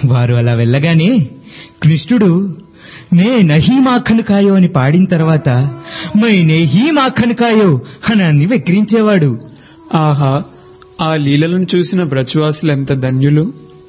వారు అలా వెళ్ళగానే కృష్ణుడు నే నహీ మాఖన్ కాయో అని పాడిన తర్వాత మై నెహీ మాఖన్ కాయో అని అన్ని వెక్కిరించేవాడు ఆహా ఆ లీలలను చూసిన బ్రజవాసులు ఎంత ధన్యులు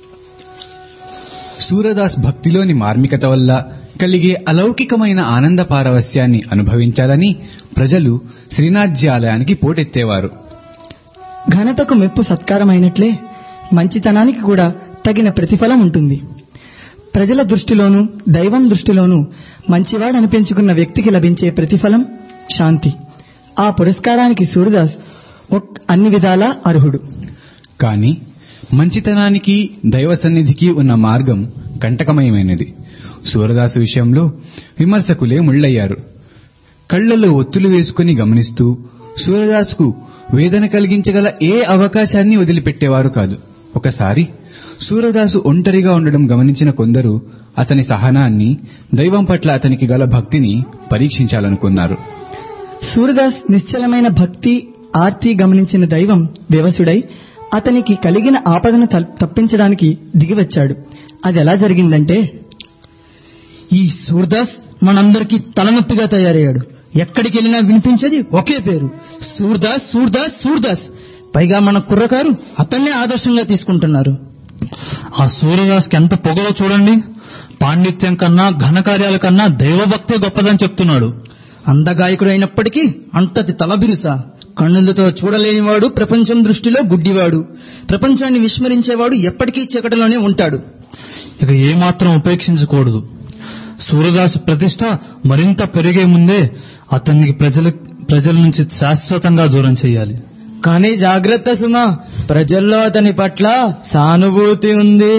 సూరదాస్ భక్తిలోని మార్మికత వల్ల కలిగే అలౌకికమైన ఆనంద పారవస్యాన్ని అనుభవించాలని ప్రజలు శ్రీనాథ్జీ ఆలయానికి పోటెత్తేవారు ఘనతకు మెప్పు సత్కారమైనట్లే మంచితనానికి కూడా తగిన ప్రతిఫలం ఉంటుంది ప్రజల దృష్టిలోనూ దైవం దృష్టిలోనూ మంచివాడనిపించుకున్న వ్యక్తికి లభించే ప్రతిఫలం శాంతి ఆ పురస్కారానికి సూర్యదాస్ ఒక్- అన్ని విధాలా అర్హుడు కాని మంచితనానికి దైవ సన్నిధికి ఉన్న మార్గం కంటకమయమైనది సూరదాసు విషయంలో విమర్శకులే ముళ్ళయ్యారు కళ్లలో ఒత్తులు వేసుకుని గమనిస్తూ సూరదాసుకు వేదన కలిగించగల ఏ అవకాశాన్ని వదిలిపెట్టేవారు కాదు ఒకసారి సూరదాసు ఒంటరిగా ఉండడం గమనించిన కొందరు అతని సహనాన్ని దైవం పట్ల అతనికి గల భక్తిని పరీక్షించాలనుకున్నారు సూర్యదాస్ నిశ్చలమైన భక్తి ఆర్తి గమనించిన దైవం వ్యవసుడై అతనికి కలిగిన ఆపదను తల్- తప్పించడానికి దిగివచ్చాడు అది ఎలా జరిగిందంటే ఈ సూర్దాస్ మనందరికీ తలనొప్పిగా తయారయ్యాడు ఎక్కడికి వెళ్ళినా వినిపించేది ఒకే పేరు సూర్దాస్ సూర్దాస్ సూర్దాస్ పైగా మన కుర్రకారు అతన్నే ఆదర్శంగా తీసుకుంటున్నారు ఆ సూర్యదాస్కి ఎంత పొగలో చూడండి పాండిత్యం కన్నా ఘనకార్యాల కన్నా దైవభక్తే గొప్పదని చెప్తున్నాడు అందగాయకుడు అయినప్పటికీ అంతటి తలబిరుసా కన్నులతో చూడలేనివాడు ప్రపంచం దృష్టిలో గుడ్డివాడు ప్రపంచాన్ని విస్మరించేవాడు ఎప్పటికీ చీకటిలోనే ఉంటాడు ఇక ఏమాత్రం ఉపేక్షించకూడదు సూర్యదాసు ప్రతిష్ట మరింత పెరిగే ముందే అతనికి ప్రజల ప్రజల నుంచి శాశ్వతంగా దూరం చేయాలి కానీ జాగ్రత్త సుమా ప్రజల్లో అతని పట్ల సానుభూతి ఉంది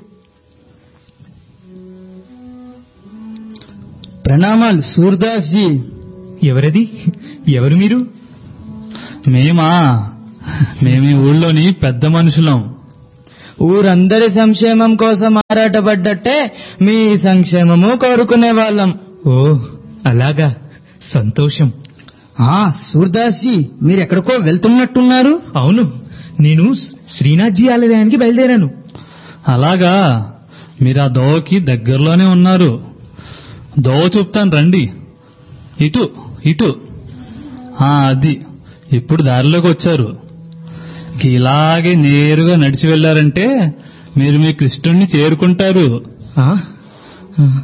ప్రణామాలు సూర్దాస్ జీ ఎవరది ఎవరు మీరు మేమా మేమీ ఊళ్ళోని పెద్ద మనుషులం ఊరందరి సంక్షేమం కోసం ఆరాటపడ్డట్టే మీ సంక్షేమము కోరుకునే వాళ్ళం ఓ అలాగా సంతోషం ఆ సూర్దాస్ జీ మీరు ఎక్కడికో వెళ్తున్నట్టున్నారు అవును నేను శ్రీనాథ్జీ ఆలయానికి బయలుదేరాను అలాగా మీరు ఆ దోవకి దగ్గరలోనే ఉన్నారు దోవ చూపుతాను రండి ఇటు ఇటు ఆ అది ఇప్పుడు దారిలోకి వచ్చారు ఇక ఇలాగే నేరుగా నడిచి వెళ్ళారంటే మీరు మీ కృష్ణుణ్ణి చేరుకుంటారు ఆ? ఆ.